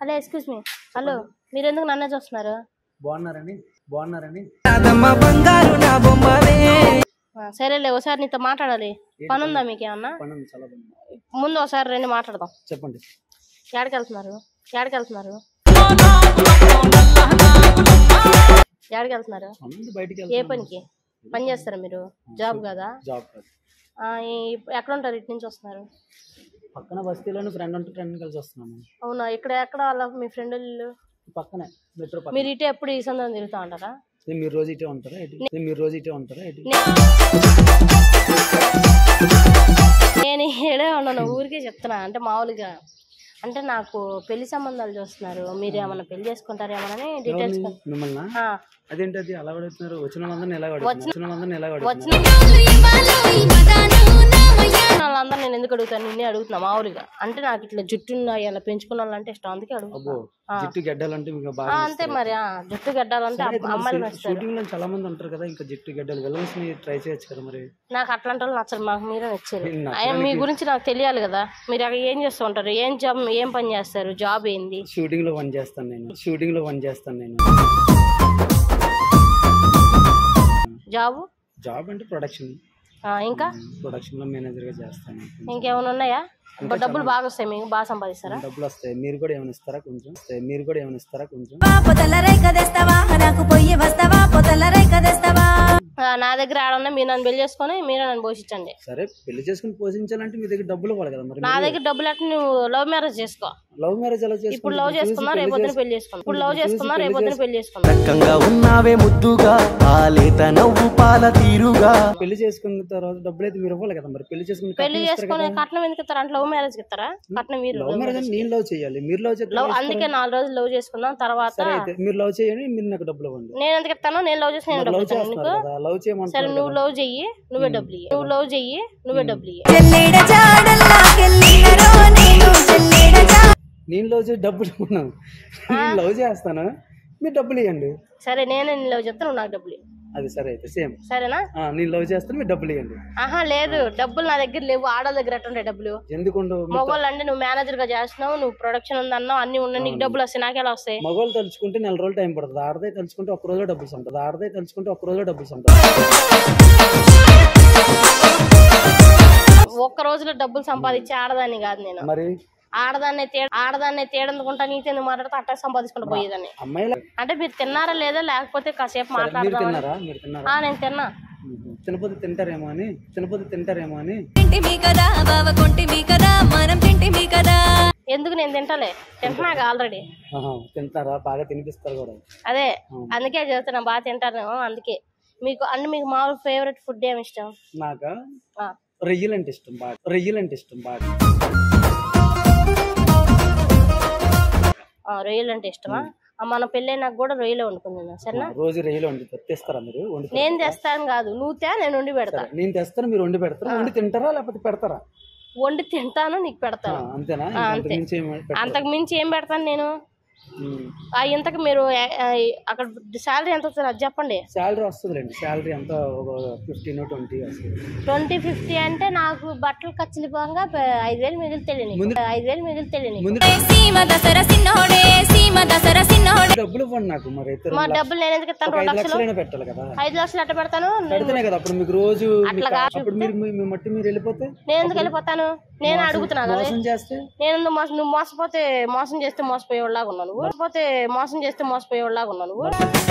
Hello excuse me hello మీరు ఎందుకు నన్నే చూస్తున్నారు బాగున్నారని బాగున్నారని ఆ, సరేలే ఒకసారి నీతో మాట్లాడాలి పని ఉందా మీకు ఏమన్నా పని ఉంది, చాలా బాగుంది ముందు ఒకసారి రండి మాట్లాడదాం చెప్పండి ఎక్కడికి వెళ్తున్నారు ఎక్కడికి వెళ్తున్నారు ఎక్కడికి వెళ్తున్నారు పని ఉంది, బయటికి ఏ వెళ్తున్నాను. పనికి పని చేస్తారా మీరు జాబ్ కదా జాబ్ కాదు ఆ, ఈ- ఎక్కడ ఉంటారు ఇటు నుంచి వస్తున్నారు పక్కన బస్తీలోని ఫ్రెండ్ ఉంటే ఫ్రెండ్ కలిసి వస్తున్నాను అవునా ఇక్కడ ఎక్కడ వాళ్ళ మీ ఫ్రెండ్ పక్కనే మెట్రో పక్కన మీరు ఇటే ఎప్పుడు ఈ సందర్భం తిరుగుతూ ఉంటారా ఏ మీరు రోజు ఇటే ఉంటారా ఏంటి? ఏ మీరు రోజు ఇటే ఉంటారా ఏంటి? నేను ఏడే ఉన్నాను ఊరికే చెప్తున్నా అంటే మామూలుగా అంటే నాకు పెళ్లి సంబంధాలు చూస్తున్నారు మీరు ఏమన్నా పెళ్లి చేసుకుంటారేమోనని డీటెయిల్స్ ఎవరిని? మిమ్మల్ని అదేంటి అది ఎలా అడుగుతున్నారు వచ్చిన వాళ్ళందరినీ ఎలా అడుగుతున్నారు వచ్చిన వాళ్ళందరినీ ఎలా వచ్చిన అడుగుతున్నారు వాళ్ళందరూ నేను ఎందుకు అడుగుతాను నిన్నే అడుగుతున్నా మామూలుగా అంటే నాకు ఇట్లా జుట్టు ఇలా పెంచుకున్న వాళ్ళంటే ఇష్టం అందుకే అబ్బో అడుగుతున్నా జిట్టు గడ్డలంటే మీకు ఆ, బాగా అంతే మరి ఆ, జుట్టు గడ్డాలంటే అబ్బ- అమ్మాయిలు నచ్చుతారు షూటింగ్ లో చాలా మంది ఉంటారు కదా ఇంకా జిట్టు గడ్డలు విలన్స్ ని ట్రై చేయొచ్చు కదా మరి నాకు అట్లాంటి వాళ్ళు నచ్చరు మాకు మీరే నచ్చారు నేను ఆయన మీ గురించి నాకు తెలియాలి కదా మీరు అక్కడ ఏం చేస్తూ ఉంటారు ఏం జాబ్ ఏం పని చేస్తారు జాబ్ ఏంది షూటింగ్ లో పని చేస్తాను నేను షూటింగ్ లో పని చేస్తాను నేను జాబ్ జాబ్ అంటే ప్రొడక్షన్ ఇంకా ప్రొడక్షన్ లో మేనేజర్ గా చేస్తాను ఇంకేమైనా ఉన్నాయా ఇంకా డబ్బులు బాగా వస్తాయి మీకు బాగా సంపాదిస్తారా డబ్బులు వస్తాయి మీరు కూడా ఏమైనా ఇస్తారా కొంచెం వస్తాయి. మీరు కూడా ఏమైనా ఇస్తారా కొంచెం పొదల రేఖ తెస్తావా నాకు పొయ్యి వస్తావా పొదల రేఖ తెస్తావా ఆ, నా దగ్గర ఆడన్నా మీరు నన్ను పెళ్లి చేసుకొని మీరే నన్ను పోషించండి సరే పెళ్లి చేసుకుని పోషించాలంటే మీ దగ్గర డబ్బులు ఇవ్వాలి కదా మరి నా దగ్గర డబ్బులు అంటే నువ్వు లవ్ మ్యారేజ్ చేసుకో లవ్ మ్యారేజ్ ఎలా ఇప్పుడు లవ్ చేసుకున్నా రేపొద్దున పెళ్లి చేసుకున్నా ఇప్పుడు లవ్ చేసుకున్నా రేపొద్దున పెళ్లి చేసుకున్నా రకంగా ఉన్నావే ముద్దుగా ఆ లేత నవ్వు పాల తీరుగా పెళ్లి చేసుకున్న తర్వాత డబ్బులు అయితే మీరు ఇవ్వాలి కదా మరి పెళ్లి చేసుకుని పెళ్లి చేసుకుని కట్నం ఎందుకు ఇస్తారా అంటే లవ్ మ్యారేజ్ ఇస్తారా కట్నం మీరు లవ్ మ్యారేజ్ అని నేను లవ్ చేయాలి మీరు లవ్ చేస్తే లవ్ అందుకే నాలుగు రోజులు లవ్ చేసుకున్నాం తర్వాత సరే అయితే మీరు లవ్ చేయండి మీరు నాకు డబ్బులు ఇవ్వండి నేను ఎందుకు ఇస్తాను నేను లవ్ చేసి నేను లవ్ డబ్బులు ఇస్తాను నీకు చేస్తున్నారు కదా లవ్ సరే చేయమంటారు నువ్వు లవ్ చెయ్యి నువ్వే డబ్బులు ఇయ్యి నువ్వు లవ్ చెయ్యి నువ్వే డబ్బులు ఇయ్యి చెల్లేడ జాడల్లాకెళ్ళినరో నేను చెల్లేడ జా నేను లవ్ చేసి డబ్బులు ఇవ్వను నేను లవ్ చేస్తాను మీరు డబ్బులు ఇవ్వండి సరే నేనే నీ లవ్ చెప్తాను నువ్వు నాకు డబ్బులు ఇయ్యి. అది సరే అయితే సేమ్ సరేనా నేను లవ్ చేస్తాను మీరు డబ్బులు ఇవ్వండి ఆహా లేదు డబ్బులు నా దగ్గర లేవు ఆడోళ్ళ దగ్గర ఎట్లా ఉంటాయి డబ్బులు ఎందుకుండు మగవాళ్ళు అంటే నువ్వు మేనేజర్ గా చేస్తున్నావు నువ్వు ప్రొడక్షన్ ఉందన్నావు అన్ని ఉన్నాయి నీకు డబ్బులు వస్తాయి నాకు ఎలా వస్తాయి మగవాళ్ళు తలుచుకుంటే నెల రోజులు టైం పడుతుంది ఆడదే తలుచుకుంటే ఒక్క రోజులో డబ్బులు ఉంటుంది ఆడదే తలుచుకుంటే ఒక్క రోజులో డబ్బులు ఉంటుంది ఒక్క రోజులో డబ్బులు సంపాదించి ఆడదాన్ని కాదు నేను మరి ఆడదాన్ని తే ఆడదాన్ని తేడందుకుంటా నీతో ఎందుకు మాట్లాడితే అట్టా సంపాదించుకుంటూ పోయేదాన్ని అమ్మాయిలు అంటే మీరు తిన్నారా లేదా లేకపోతే కాసేపు మీరు మాట్లాడదాం తిన్నారా మీరు తిన్నారా ఆ నేను తిన్నా తినపోతే తింటారేమో అని తినపోతే తింటారేమో అని తింటిమి కదా బావ కొంటిమి కదా మనం తింటిమి కదా ఎందుకు నేను తింటలే తింటున్నాక ఆల్రెడీ ఆహా, తింటారా బాగా తినిపిస్తారు కూడా అదే అందుకే చెప్తున్నా బాగా తింటాను అందుకే మీకు అంటే మీకు మామూలు ఫేవరెట్ ఫుడ్ ఏమి ఇష్టం నాకు ఆ, రొయ్యలు అంటే ఇష్టం బాగా రొయ్యలు అంటే ఇష్టం బాగా ఆ, రొయ్యలు అంటే ఇష్టమా ఆ, మన పెళ్ళైనాక కూడా రొయ్యలే వండుకుందా సరేనా రోజు రొయ్యలు వండి తెస్తారా మీరు వండి నేను తెస్తాను కాదు నువ్వు తే నేను వండి పెడతా నేను తెస్తాను మీరు వండి పెడతారా వండి తింటారా లేకపోతే పెడతారా వండి తింటాను నీకు ఆ, పెడతాను అంతేనా ఆ, ఇంకా అంతే. అంతకు మించి ఏమి పెట్టరు. అంతకు మించి ఏం పెడతాను నేను ఉమ్. ఆ ఇంతకు మీరు ఆ, ఆ, అక్కడ శాలరీ ఎంత వస్తుంది అది చెప్పండి శాలరీ వస్తుందిలేండి శాలరీ అంతా ఒక ఫిఫ్టీన్ ట్వంటీ వస్తుంది ట్వంటీ ఫిఫ్టీ అంటే నాకు బట్టలు ఖర్చులు పోగా ఐదు వేలు మిగులుతాయి నీకు ఐదు వేలు మిగులుతాయి నీకు ముందు సీమ దసర సిన్నోడే సీమ దసర సిన్నోడే డబ్బులు ఇవ్వండి నాకు మరి అయితే మా రెండు డబ్బులు నేను ఎందుకు ఇస్తాను ఒక రెండు ఐదు లక్షలు లక్షలైనా పెట్టాలి కదా ఐదు లక్షలు ఎట్ట పెడతాను పెడితేనే కదా అప్పుడు మీకు రోజు అట్లా మీకు- కాదు. అప్పుడు మీరు మీ- మీ మట్టి మీరు వెళ్ళిపోతే నేను ఎందుకు వెళ్ళిపోతాను నేను అడుగుతున్నా కదా మోసం చేస్తే నేను ఎందుకు మోసం నువ్వు మోసపోతే మోసం చేస్తే మోసపోయేవాళ్ళగా ఉన్నావు నువ్వు మోసపోతే మోసం చేస్తే మోసపోయేవాళ్ళగా ఉన్నావు నువ్వు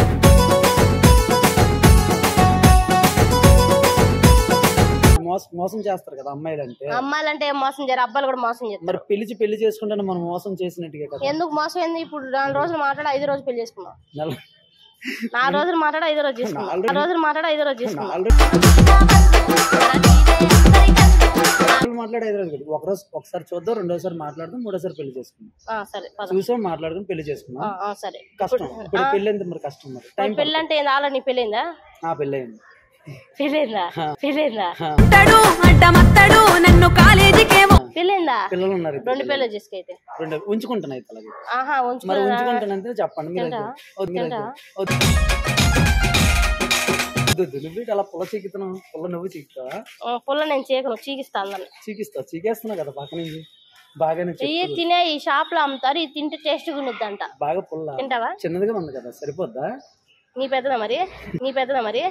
మోసం మోసం చేస్తారు కదా అమ్మాయిలు అంటే అమ్మాయిలంటే ఏం మోసం చేయరు అబ్బాయిలు కూడా మోసం చేస్తారు మరి పిలిచి పెళ్లి చేసుకుంటే మనం మోసం చేసినట్టుగా కదా ఎందుకు మోసం ఏంది ఇప్పుడు నాలుగు రోజులు మాట్లాడి ఐదు రోజు పెళ్లి చేసుకున్నాం నెల నాలుగు రోజులు మాట్లాడి ఐదు రోజు చేసుకున్నాం నాలుగు రోజులు మాట్లాడి ఐదు రోజు చేసుకున్నాం ఆల్రెడీ మాట్లాడే ఐదు రోజులు ఒక రోజు ఒకసారి చూద్దాం రెండోసారి మాట్లాడదాం మూడోసారి పెళ్లి చేసుకుందాం ఆ, సరే పద చూసాం మాట్లాడుకుని పెళ్లి చేసుకుందాం ఆ, ఆ, సరే కష్టం ఇప్పుడు పెళ్లి ఎంత మరి కష్టం మరి టైం పెళ్ళి అంటే ఏంది ఆల్రెడీ నీ పెళ్ళైందా ఆ పెళ్లి అయింది పెళ్ళైందా పెళ్ళైందా అత్తడు అడ్డమత్తడు నన్ను కాలేజీకేమో పెళ్ళైందా పిల్లలు ఉన్నారు ఇప్పుడు. రెండు పెళ్ళి చేసుకైతే రెండు ఉంచుకుంటాను అయితే అలాగే ఆహా మరి ఉంచుకున్నా ఉంచుకుంటానంటే చెప్పండి మీరు అయితే. వద్దు, మీరు అయితే. వద్దు. వద్దు, వద్దు. నువ్వు ఇటు అలా పుల్ల చీకుతున్నావు పుల్ల నువ్వు చీకుతావా పుల్ల నేను చీకను చీకిస్తా అందరిని చీకిస్తావు చీకేస్తున్నావు కదా పక్క నుంచి బాగానే చెప్పు. ఇవి తినే ఈ షాప్ లో అమ్ముతారు ఇది తింటే టేస్ట్ ఉండిద్దంట బాగా పుల్ల తింటావా చిన్నదిగా ఉంది కదా సరిపోద్దా నీ పెద్దదా మరి నీ పెద్దదా మరి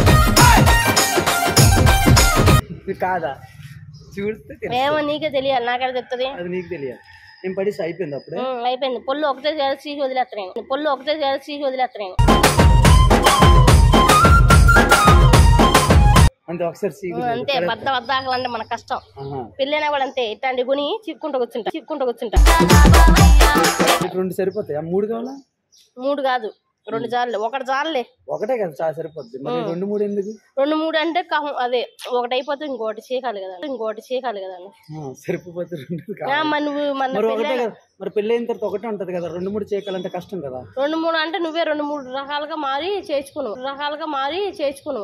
ఇది కాదా చూస్తే తెలుసు. ఏమో నీకే తెలియాలి నాకెడ చెప్తుంది అది నీకు తెలియదు నేను పడేసి అయిపోయింది అప్పుడే అయిపోయింది పొల్లు ఒకటే తీసి వదిలేస్తాను పొల్లు ఒకటే తీసి వదిలేస్తాను అంతే ఒకసారి సీగు అంతే బద్ద వద్దాకలంటే మన కష్టం ఆహా. పెళ్ళైనా కూడా అంతే ఇట్లాంటి కొని చిక్కుంటూ కూర్చుంటా చిక్కుంటూ కూర్చుంటా నీకు రెండు సరిపోతాయి ఆ మూడు కావాలా మూడు కాదు రెండు జార్లు ఒకటి జార్లే ఒకటే కదా చాలా సరిపోద్ది మరి రెండు మూడు ఎందుకు రెండు మూడు అంటే కహం- అదే ఒకటి అయిపోతే ఇంకోటి చీకాలి కదా ఇంకోటి చీకాలి కదా ఆ, సరిపోతే రెండు ఆ, కావాలి మరి నువ్వు మన మరి ఒకటే కదా మరి పెళ్ళి అయిన తర్వాత ఒకటే ఉంటది కదా రెండు మూడు చేయకాలంటే కష్టం కదా రెండు మూడు అంటే నువ్వే రెండు మూడు రకాలుగా మారి చేర్చుకును రకాలుగా మారి చేర్చుకును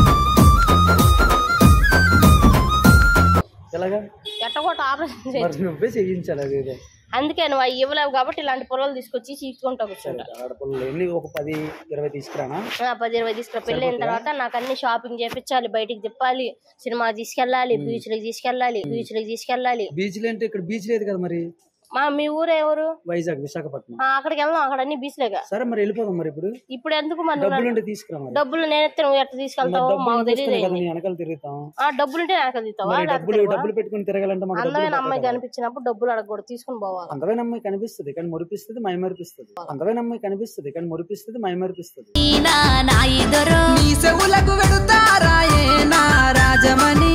ఎలాగా ఎట్టగొట్ట ఆపరేషన్ చేయి మరి నువ్వే చేయించాలి అది ఏదో అందుకే నువ్వు అవి ఇవ్వలేవు కాబట్టి ఇలాంటి పొలాలు తీసుకొచ్చి చీక్కుంటా కూర్చుంటా ఆడపిల్లలు ఎన్ని ఒక పది ఇరవై తీసుకురానా ఆ, పది ఇరవై తీసుకురా పెళ్ళి అయిన తర్వాత నాకు అన్ని షాపింగ్ చేపించాలి బయటికి తిప్పాలి సినిమా తీసుకెళ్ళాలి బీచ్ లకి తీసుకెళ్ళాలి బీచ్ లకి తీసుకెళ్ళాలి బీచ్ అంటే ఇక్కడ బీచ్ లేదు కదా మరి మా మీ ఊరు ఎవరు వైజాగ్ విశాఖపట్నం ఆ, అక్కడికి వెళ్దాం అక్కడ అన్ని బీచ్లేగా సరే మరి వెళ్ళిపోదాం మరి ఇప్పుడు ఇప్పుడు ఎందుకు మన ఊరు డబ్బులు ఉంటే తీసుకురా మరి డబ్బులు నేనెత్తే నువ్వు ఎట్లా తీసుకెళ్తావు డబ్బులు మాకు తెలియదు తీసుకుని కదా నీ వెనకాల తిరుగుతాం ఆ డబ్బులుంటే నాకు తీస్తావా మరి డబ్బులు డబ్బులు పెట్టుకుని తిరగాలంటే మాకు డబ్బులు అందమైన అమ్మాయి కనిపించినప్పుడు డబ్బులు అడగకూడదు తీసుకుని పోవాలి అందమైన అమ్మాయి కనిపిస్తుంది కానీ మురిపిస్తుంది మై మరిపిస్తుంది అందమైన అమ్మాయి కనిపిస్తుంది కానీ మురిపిస్తుంది మై మరిపిస్తుంది ఈనా నా ఇద్దరు నీ చెవులకు వెడుతారాయే నా రాజమణి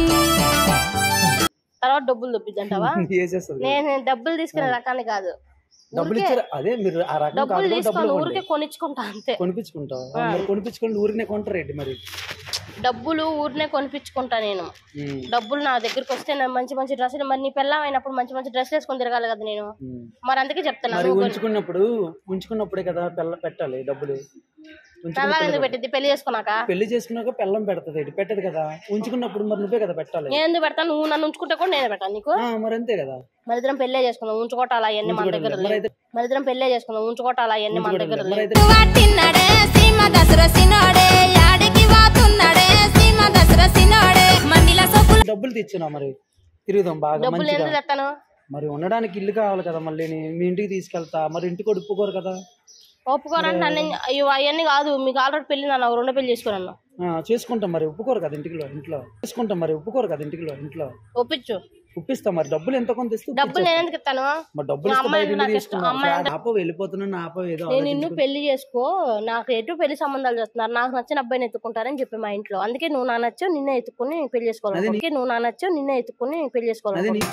తర్వాత డబ్బులు దొప్పిద్దంటావా వేసేస్తుంది నేను డబ్బులు తీసుకునే రకాన్ని కాదు డబ్బులు ఇచ్చారు అదే మీరు ఆ రకం డబ్బులు కాదు డబ్బులు తీసుకొని ఇవ్వండి ఊరికే కొనిచ్చుకుంటా అంతే కొనిపించుకుంటావు మరి కొనిపించుకోండి ఊరినే కొంటారేంటి మరి డబ్బులు ఊరినే కొనిపించుకుంటా నేను ఉమ్, డబ్బులు నా దగ్గరికి వస్తే నేను మంచి మంచి డ్రెస్సులు మరి నీ పిల్లం అయినప్పుడు మంచి మంచి డ్రెస్సులు వేసుకొని తిరగాలి కదా నేను ఉమ్. మరి అందుకే చెప్తాను మరి ఉంచుకున్నప్పుడు ఉంచుకున్నప్పుడే కదా పిల్ల పెట్టాలి డబ్బులు ఉంచుకున్న పిల్లం ఎందుకు పెట్టింది పెళ్లి చేసుకున్నాక పెళ్లి చేసుకున్నాక పిల్లం పెడుతుంది ఇటు పెట్టదు కదా ఉంచుకున్నప్పుడు మరి నువ్వే కదా పెట్టాలి నేను ఎందుకు పెడతాను నువ్వు నన్ను ఉంచుకుంటే కూడా నేనే పెట్టాను నీకు ఆ, మరి అంతే కదా మరి ఇద్దరం పెళ్ళే చేసుకుందాం ఉంచుకోవటాలు అవన్నీ మన దగ్గర మరి లేవు. అయితే మరి ఇద్దరం పెళ్ళే చేసుకుందాం ఉంచుకోవటాలు అవన్నీ మన దగ్గర మరి లేవు. అయితే వాటిన్నడే సీమ దసరా సినోడే యాడికి వాతున్నడే సీమ దసరా సినోడే మందిల సొప్పులు డబ్బులు తెచ్చినా మరి తిరుగుదాం బాగా డబ్బులు మంచిగా ఎందుకు తెస్తాను మరి ఉండడానికి ఇల్లు కావాలి కదా మళ్ళీ నీ- మీ ఇంటికి తీసుకెళ్తా మరి ఇంటికి ఒప్పుకోరు కదా ఒప్పుకోరంటే నన్ను అయ్యో అవన్నీ కాదు మీకు ఆల్రెడీ పెళ్లి నన్ను రెండో పెళ్లి చేసుకున్నాను ఆ, చేసుకుంటాం మరి ఒప్పుకోరు కదా ఇంటికి ఇంట్లో చేసుకుంటాం మరి ఒప్పుకోరు కదా ఇంటికి ఇంట్లో ఒప్పించు ఒప్పిస్తాం మరి డబ్బులు ఎంత కొంత ఇస్తే డబ్బులు నేను ఎందుకు ఇస్తాను మరి డబ్బులు మా ఇస్తే అమ్మాయి బయట నాకు ఇల్లు ఇష్టం. తీసుకున్నాం అమ్మాయి ఆప వెళ్ళిపోతున్నాను ఆప ఏదో నేను నిన్ను పెళ్లి చేసుకో నాకు ఎటు పెళ్లి సంబంధాలు చేస్తున్నారు నాకు నచ్చిన అబ్బాయిని ఎత్తుకుంటారని చెప్పి మా ఇంట్లో అందుకే నువ్వు నా నచ్చావు నిన్నే ఎత్తుకుని పెళ్లి చేసుకోవాలి అందుకే నువ్వు నా నచ్చావు నిన్నే ఎత్తుకుని పెళ్లి అదే చేసుకోవాలి నీ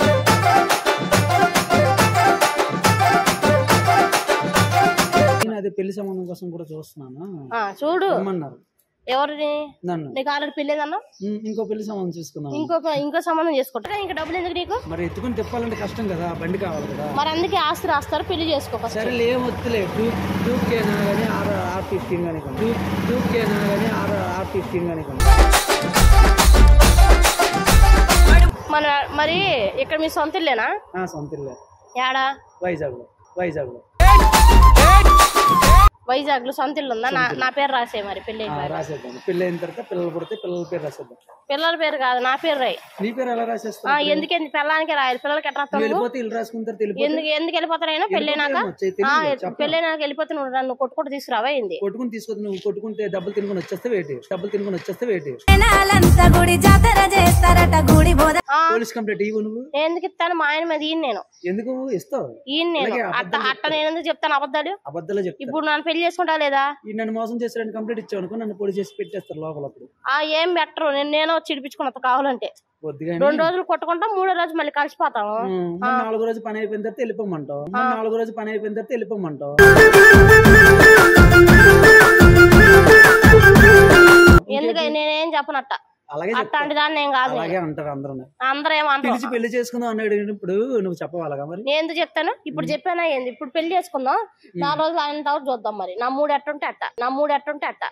నేను అదే పెళ్లి సంబంధం కోసం కూడా చూస్తున్నాను ఆ, చూడు రమ్మన్నారు ఎవరిని నన్ను నీకు ఆల్రెడీ పెళ్ళేదన్నా ఉమ్, ఇంకో పెళ్లి సంబంధం చూసుకున్నాను ఇంకొక ఇంకో సంబంధం చేసుకుంటా ఇంకా డబ్బులు ఎందుకు నీకు మరి ఎత్తుకుని తిప్పాలంటే కష్టం కదా బండి కావాలి కదా మరి అందుకే ఆస్తి రాస్తారు పెళ్లి చేసుకో ఫస్ట్ సరే ఏం వద్దులే టూ టూ కేనా కానీ ఆర్ ఆర్ ఫిఫ్టీన్ కానీ కొను టూ టూ కేనా కానీ ఆర్ ఆర్ ఫిఫ్టీన్ కానీ కొను మన మరి ఇక్కడ మీ సొంత ఇల్లేనా ఆ, సొంత ఇల్లే యాడా వైజాగ్లో వైజాగ్లో వైజాగ్ లో సొంత ఇల్లు ఉందా నా నా పేరు రాసే మరి పెళ్లి ఆ, రాసేద్దాం పెళ్ళి అయిన తర్వాత పిల్లలు పుడితే పిల్లల పేరు రాసేద్దాం పిల్లల పేరు కాదు నా పేరు రాయి నీ పేరు ఎలా ఆ, రాసేస్తావు ఎందుకండి పిల్లలకి రాయాలి పిల్లలకి ఎట్లా నువ్వు రాస్తావు వెళ్ళిపోతే ఇల్లు రాసుకున్న తర్వాత వెళ్ళిపోతే ఎందుకు ఎందుకు వెళ్ళిపోతారైనా పెళ్ళైనాక వెళ్ళిపోతే ఏమో, తెలియదు, ఆ, చెప్పను. పెళ్ళైనాక వెళ్ళిపోతే నువ్వు నన్ను కొట్టుకుంటూ తీసుకురావా ఏంది కొట్టుకుని తీసుకొచ్చి నువ్వు కొట్టుకుంటే డబ్బులు తినుకొని వచ్చేస్తే వేటి డబ్బులు తినుకొని వచ్చేస్తే వేటి జనాలంతా గుడి జాతర చేస్తారట గుడి బోధ ఆ, పోలీస్ కంప్లైంట్ ఇవ్వు నువ్వు నేను ఎందుకు ఇస్తాను మా ఆయన మీద ఈయన నేను ఎందుకు ఇస్తావు ఈయన నేను అలాగే అట్ట అట్ట నేను ఎందుకు చెప్తాను అబద్ధాలు అబద్ధాలు చెప్తా ఇప్పుడు నన్ను పెళ్లి చేసుకుంటా లేదా ఈ నన్ను మోసం చేసారని కంప్లైంట్ ఇచ్చావు అనుకో నన్ను పోలీస్ చేసి పెట్టేస్తారు లోపల అప్పుడు ఆ ఏం బెటరు నేను నేను వచ్చి ఇడిపించుకున్న కావాలంటే వద్దుగా రెండు రోజులు కొట్టుకుంటాం మూడో రోజు మళ్ళీ కలిసిపోతాము మన నాలుగో రోజు పని అయిపోయిన తర్వాత వెళ్ళిపోమంటావు మన నాలుగో రోజు పని అయిపోయిన తర్వాత వెళ్ళిపోమంటావు ఎందుకు నేనేం చెప్పనట్ట అలాగే చెప్తా. అట్లాంటి దాన్ని ఏం కాదు నేను. అలాగే అంటారు అందరూ అందరూ ఏమంటారు పిలిచి పెళ్లి చేసుకుందాం అన్నాడు ఇప్పుడు నువ్వు చెప్పవాలగా మరి నేను ఎందుకు చెప్తాను ఇప్పుడు చెప్పానా ఏంది ఇప్పుడు పెళ్లి చేసుకుందాం నాలుగు రోజులు ఆయన తర్వాత చూద్దాం మరి నా మూడు ఎట్టుంటే అట్ట నా మూడు ఎట్టుంటే అట్ట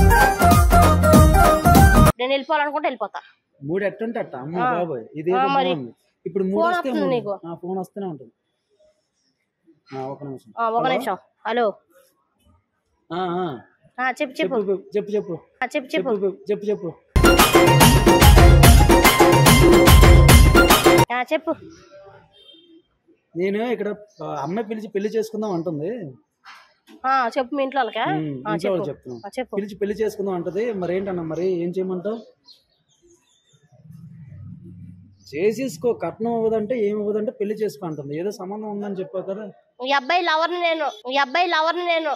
నేను వెళ్ళిపోవాలనుకుంటే వెళ్ళిపోతా మూడు ఎట్టుంటే అట్ట అమ్మ బాబోయ్ ఇది ఆ, మరి. ఇప్పుడు మూడు ఫోన్ వస్తే వస్తుంది మూడు. నీకు. ఆ, ఫోన్ వస్తూనే ఉంటుంది ఆ, ఒక నిమిషం ఆ, ఒక నిమిషం హలో ఆ, ఆ. ఆ, చెప్పు చెప్పు చెప్పు చెప్పు చెప్పు ఆ, చెప్పు చెప్పు చెప్పు చెప్పు చెప్పు ఆ, చెప్పు నేను ఇక్కడ ఆ, అమ్మాయి పిలిచి పెళ్లి చేసుకుందాం అంటుంది ఆ, చెప్పు మీ ఇంట్లో వాళ్ళకా ఉమ్, ఆ, ఇంట్లో వాళ్ళు చెప్పు చెప్తున్నాం ఆ, చెప్పు పిలిచి పెళ్లి చేసుకుందాం అంటది మరి ఏంటన్నా మరి ఏం చేయమంటావు చేసేసుకో కట్నం అవ్వదంటే ఏం అవ్వదంటే పెళ్లి చేసుకో అంటుంది ఏదో సంబంధం ఉందని చెప్పావు కదా ఈ అబ్బాయి లవర్ని నేను ఈ అబ్బాయి లవర్ని నేను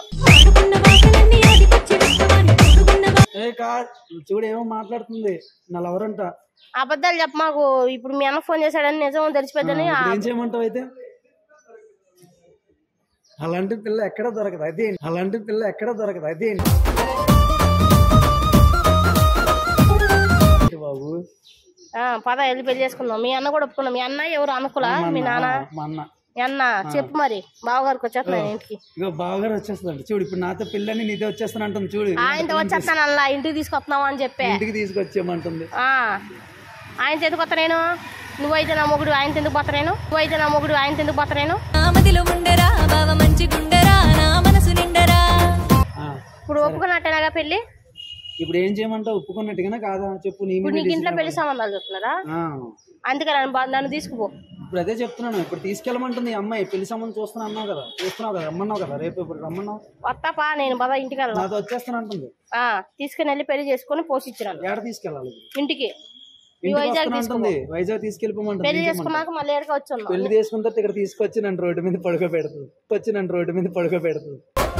ఏ కా చూడు ఏమో మాట్లాడుతుంది నా లవరంట అబద్ధాలు చెప్ప మాకు ఇప్పుడు మీ అన్న ఫోన్ చేశాడని నిజం తెలిసిపోద్దని ఇప్పుడు ఏం చేయమంటావు అయితే అలాంటి పిల్ల ఎక్కడ దొరకదు అదే అలాంటి పిల్ల ఎక్కడ దొరకదు అదే బాబు ఆ, పద వెళ్ళి పెళ్లి చేసుకుందాం మీ అన్న కూడా ఒప్పుకున్నాం మీ అన్న ఎవరు అనుకులా మీ నాన్న మా అన్న మీ అన్న చెప్పు మరి బావగారికి వచ్చేస్తున్నాను ఇంటికి ఇగో బావగారు వచ్చేస్తుందండి చూడు ఇప్పుడు నాతో పిల్లని నీతో వచ్చేస్తాను అంటుంది చూడు ఆయనతో వచ్చేస్తాను అలా ఇంటికి తీసుకొస్తున్నావు అని చెప్పే ఇంటికి తీసుకొచ్చేయమంటుంది ఆ, ఆయనతో ఎందుకు వస్తా నేను నువ్వైతే నా మొగుడు ఆయనతో ఎందుకు పోతా నేను నువ్వైతే నా మొగుడు ఆయనతో ఎందుకు పోతా నేను మదిలో ఉండరా బావ మంచి గుండెరా నా మనసు నిండరా ఆ, ఇప్పుడు ఒప్పుకున్నట్టేనాగా పెళ్లి ఇప్పుడు ఏం చేయమంటావు ఒప్పుకున్నట్టుగానే కాదా చెప్పు నీ ఇప్పుడు మీద నీకు ఇంట్లో decision పెళ్లి సంబంధాలు చూస్తున్నారా ఆ, అందుకే నన్ను బా- నన్ను తీసుకుపో ఇప్పుడు అదే చెప్తున్నాను ఇప్పుడు తీసుకెళ్ళమంటుంది ఈ అమ్మాయి పెళ్లి సంబంధం చూస్తున్నా అన్నావు కదా చూస్తున్నావు కదా రమ్మన్నావు కదా రేపు ఇప్పుడు రమ్మన్నావు వస్తాపా నేను పద ఇంటికి వెళ్ళను నాతో వచ్చేస్తాను అంటుంది ఆ, తీసుకుని వెళ్ళి పెళ్లి చేసుకొని పోషించినాను ఏడ తీసుకెళ్ళాలి ఇంటికి ఈ ఇంటికి వైజాగ్ వస్తాను తీసుకో అంటుంది వైజాగ్ తీసుకెళ్ళిపోమంటుంది పెళ్లి ఏం చేయమంటావు? చేసుకున్నాక మళ్ళీ ఏడుగా వచ్చి ఉన్నాం పెళ్లి చేసుకున్న తర్వాత ఇక్కడ తీసుకొచ్చి నన్ను రోడ్డు మీద పడుకోబెడుతుంది వచ్చి నన్ను రోడ్డు మీద పడుకోబెడుతుంది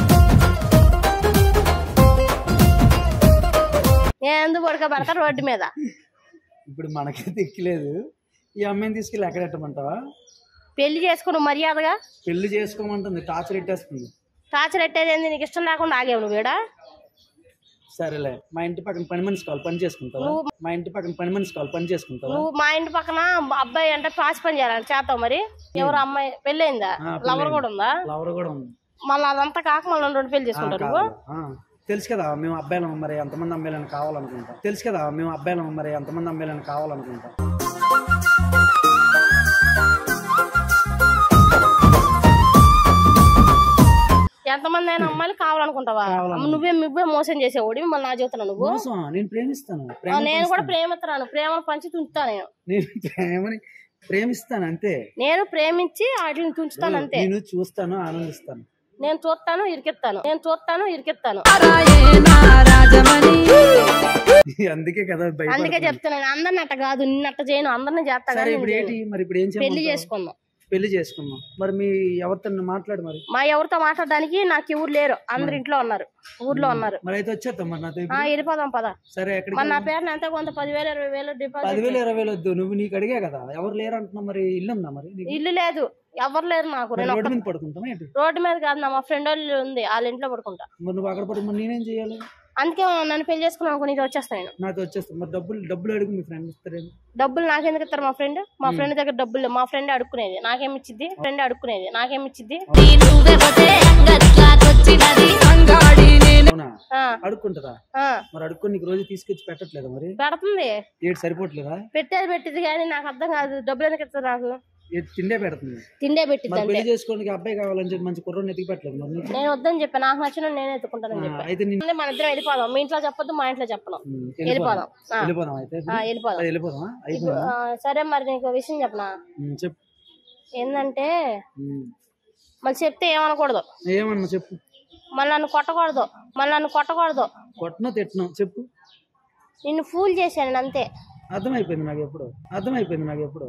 నేను ఎందుకు పడుకోబెడతా రోడ్డు మీద ఇప్పుడు మనకి దిక్కులేదు ఈ అమ్మాయిని తీసుకెళ్ళి ఎక్కడ పెట్టమంటావా పెళ్లి చేసుకుని మర్యాదగా పెళ్లి చేసుకోమంటుంది టార్చర్ పెట్టేస్తుంది టార్చర్ ఎట్టేది ఏంది నీకు ఇష్టం లేకుండా ఆగేవు నువ్వు ఈడ సరేలే మా ఇంటి పక్కన పని మనిషి కావాలి పని చేసుకుంటావా మా ఇంటి పక్కన పని మనిషి కావాలి పని చేసుకుంటావా నువ్వు మా ఇంటి పక్కన అబ్బాయి అంటే పాచి పని చేయాలని చేస్తావు మరి ఎవరు అమ్మాయి పెళ్ళయిందా ఆ, లవర్ కూడా ఉందా లవర్ కూడా ఉంది మళ్ళీ అదంతా కాక మళ్ళీ రెండు పెళ్లి ఆ, చేసుకుంటావు నువ్వు కావాలి. ఆ, తెలుసు కదా మేము అబ్బాయిలం మరి ఎంతమంది అమ్మాయిలను కావాలనుకుంటా తెలుసు కదా మేము అబ్బాయిలం మరి ఎంతమంది అమ్మాయిలను కావాలనుకుంటా ఎంతమంది అయినా అమ్మాయిలు కావాలనుకుంటావా అమ్మ, నువ్వే నువ్వే మోసం చేసేవాడి మళ్ళీ నా చెబుతున్నా నువ్వు మోసం నేను ప్రేమిస్తాను ఆ, ప్రేమ నేను కూడా ప్రేమిస్తున్నాను ప్రేమ పంచి తుంచుతా నేను నేను ప్రేమని ప్రేమిస్తాను అంతే నేను ప్రేమించి వాటిని తుంచుతాను అంతే నేను చూస్తాను ఆనందిస్తాను నేను చూస్తాను ఇరికిస్తాను నేను చూస్తాను ఇరికిస్తాను రాయేనా రాజమణి అందుకే కదా అందుకే భయపడుతుంది చెప్తున్నాను అందరిని అట్ట కాదు నిన్నట్ట చేయను అందరిని చేస్తా సరే కానీ ఇప్పుడు నేను ఏంటి మరి ఇప్పుడు ఏం చేయను. పెళ్లి చేయమంటావు? చేసుకుందాం పెళ్లి చేసుకున్నాం మరి మీ ఎవరితో మాట్లాడు మరి మా ఎవరితో మాట్లాడడానికి నాకు ఎవరు లేరు అందరు ఇంట్లో ఉన్నారు ఊర్లో ఉన్నారు మరి అయితే వచ్చేద్దాం మరి నాతో ఆ ఇప్పుడు. వెళ్ళిపోదాం పద సరే ఎక్కడికి మరి నా పేరున ఎంత కొంత పదివేలు ఇరవై వేలు డిపాజిట్ పదివేలు ఇరవై వేలు వద్దు నువ్వు నీకు అడిగా కదా ఎవరు లేరు అంటున్నావు మరి ఇల్లు ఉందా మరి నీకు? ఇల్లు లేదు ఎవరు లేరు నాకు మరి నేను రోడ్డు ఒక్క- మీద పడుకుంటామా ఏంటి రోడ్డు మీద కాదు నా మా ఫ్రెండ్ వాళ్ళు ఉంది వాళ్ళ ఇంట్లో పడుకుంటా మరి నువ్వు అక్కడ పడుకు మరి నేనేం చేయాలి అందుకే నన్ను పెళ్లి చేసుకున్నాను అనుకో నీతో వచ్చేస్తాను నేను నాతో వచ్చేస్తాను మరి డబ్బులు డబ్బులు అడుగు మీ ఫ్రెండ్ ఇస్తారేమో డబ్బులు నాకెందుకు ఇస్తారు మా ఫ్రెండ్ మా ఫ్రెండ్ దగ్గర డబ్బులు లేవు. మా ఫ్రెండ్ అడుక్కునేది నాకేమి ఇచ్చిద్ది ఫ్రెండ్ అడుక్కునేది నాకేమి ఇచ్చిద్ది నువ్వే పోతే అంగట్లాకొచ్చినది అంగాడి నేను అవునా ఆ, అడుక్కుంటుందా ఆ, మరి అడుక్కొని నీకు రోజు తీసుకొచ్చి పెట్టట్లేదా మరి పెడుతుంది ఏడు సరిపోవట్లేదా పెట్టేది పెట్టింది కానీ నాకు అర్థం కాదు డబ్బులు ఎందుకు ఇస్తారు నాకు ఏడు తిండే పెడుతుంది తిండే పెట్టిద్ది మరి అంతే పెళ్లి చేసుకోవడానికి అబ్బాయి కావాలని చెప్పి మంచి కుర్రోని ఎతికి పెట్టలేదు మరి నీకు? నేను వద్దని చెప్పా నాకు నచ్చిన నేనే ఎత్తుకుంటానని ఆ, చెప్పా అయితే నేను మన ఇద్దరం వెళ్ళిపోదాం మీ ఇంట్లో చెప్పొద్దు మా ఇంట్లో చెప్పను వెళ్ళిపోదాం ఆ, వెళ్ళిపోదాం అయితే ఆ, వెళ్ళిపోదాం అది వెళ్ళిపోదామా అయిపోయిందా ఆ, సరే మరి నీకు ఒక విషయం చెప్పనా ఉమ్, చెప్పు ఏంటంటే ఉమ్. మళ్ళీ చెప్తే ఏమనకూడదు ఏమన్నా చెప్పు మళ్ళీ నన్ను కొట్టకూడదు మళ్ళీ నన్ను కొట్టకూడదు కొట్టనో తిట్టనో చెప్పు నిన్ను ఫూల్ చేశాను అంతే అర్థమైపోయింది నాకు ఎప్పుడు అర్థమైపోయింది నాకు ఎప్పుడు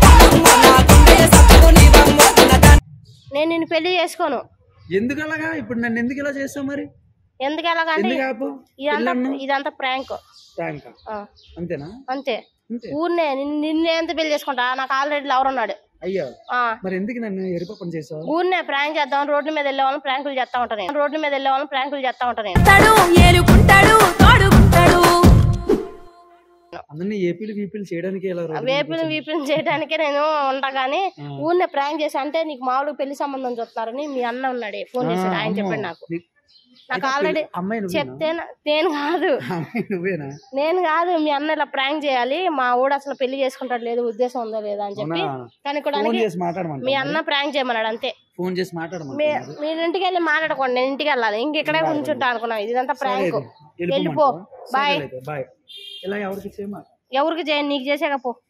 నేను నిన్ను పెళ్లి చేసుకోను ఎందుకు అలాగా ఇప్పుడు నన్ను ఎందుకు ఇలా చేస్తావు మరి ఎందుకు ఎలాగంటే ఎందుకు ఆపు ఇదంతా ఇదంతా ప్రాంక్ ట్యాంక్ అంతేనా అంతే అంతే ఊరినే నిన్ను నిన్నే ఎంత పెళ్లి చేసుకుంటా నాకు ఆల్రెడీ లవర్ ఉన్నాడు అయ్యో ఆ, మరి ఎందుకు నన్ను ఎరుప పని చేసావు ఊరినే ప్రాంక్ చేద్దాం రోడ్డు మీద వెళ్ళే వాళ్ళని ప్రాంకులు చేస్తా ఉంటాను నేను రోడ్డు మీద వెళ్ళే వాళ్ళని ప్రాంకులు చేస్తా ఉంటాను నేను తడు ఏలుకుంటాడు తోడుకుంటాడు అందరినీ ఏపీలు వీపీలు చేయడానికి ఇలా రోడ్డు మీద వేపులు వీపులు చేయడానికే నేను ఉంటా కానీ ఊరినే ప్రాంక్ చేసి అంటే నీకు మామూలుగా పెళ్లి సంబంధం చూస్తున్నారని మీ అన్న ఉన్నాడు ఫోన్ చేశాడు ఆయన చెప్పాడు నాకు నీ- నాకు ఆల్రెడీ అమ్మాయి నువ్వేనా చెప్తే నా- నేను కాదు అమ్మాయి నువ్వేనా నేను కాదు మీ అన్న ఇలా ప్రాంక్ చేయాలి మా ఊడు అసలు పెళ్లి చేసుకుంటాడు లేదు ఉద్దేశం ఉందో లేదా అని చెప్పి అవునా? ఫోన్ కనుక్కోడానికి చేసి మాట్లాడమంట మీ అన్న ప్రాంక్ చేయమన్నాడు అంతే ఫోన్ చేసి మాట్లాడమంట మీ మీరు ఇంటికి వెళ్ళి మాట్లాడుకోండి నేను ఇంటికి వెళ్ళాలి ఇంక ఇక్కడే కూర్చుంటా అనుకున్నాను ఇదంతా ప్రాంక్ వెళ్ళిపో వెళ్ళిపో బాయ్ బాయ్ ఇలా ఎవరికి చేయమా ఎవరికి చేయండి నీకు చేసాక పో